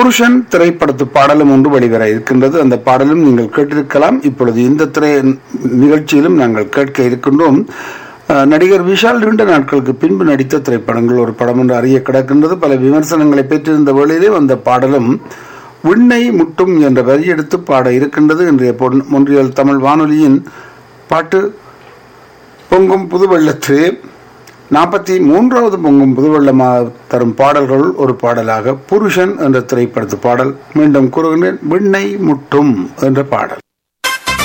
புருஷன் திரைப்படத்து பாடலும் ஒன்று வெளிவர இருக்கின்றது அந்த பாடலும் நீங்கள் கேட்டிருக்கலாம் இப்பொழுது இந்த திரை நிகழ்ச்சியிலும் நாங்கள் கேட்க இருக்கின்றோம் அஹ், நடிகர் விஷால் நீண்ட நாட்களுக்கு பின்பு நடித்த திரைப்படங்கள் ஒரு படம் என்று அறிய கிடக்கின்றது பல விமர்சனங்களை பெற்றிருந்த வேளையிலே அந்த பாடலும் விண்ணை முட்டும் என்ற வரி எடுத்து பாட இருக்கின்றது இன்றைய பொன்- மொன்றியல் தமிழ் வானொலியின் பாட்டு பொங்கும் புதுவெள்ளத்து நாற்பத்தி மூன்றாவது பொங்கும் புதுவெள்ளமாக தரும் பாடல்கள் ஒரு பாடலாக புருஷன் என்ற திரைப்படத்து பாடல் மீண்டும் கூறுகின்றேன் விண்ணை முட்டும் என்ற பாடல்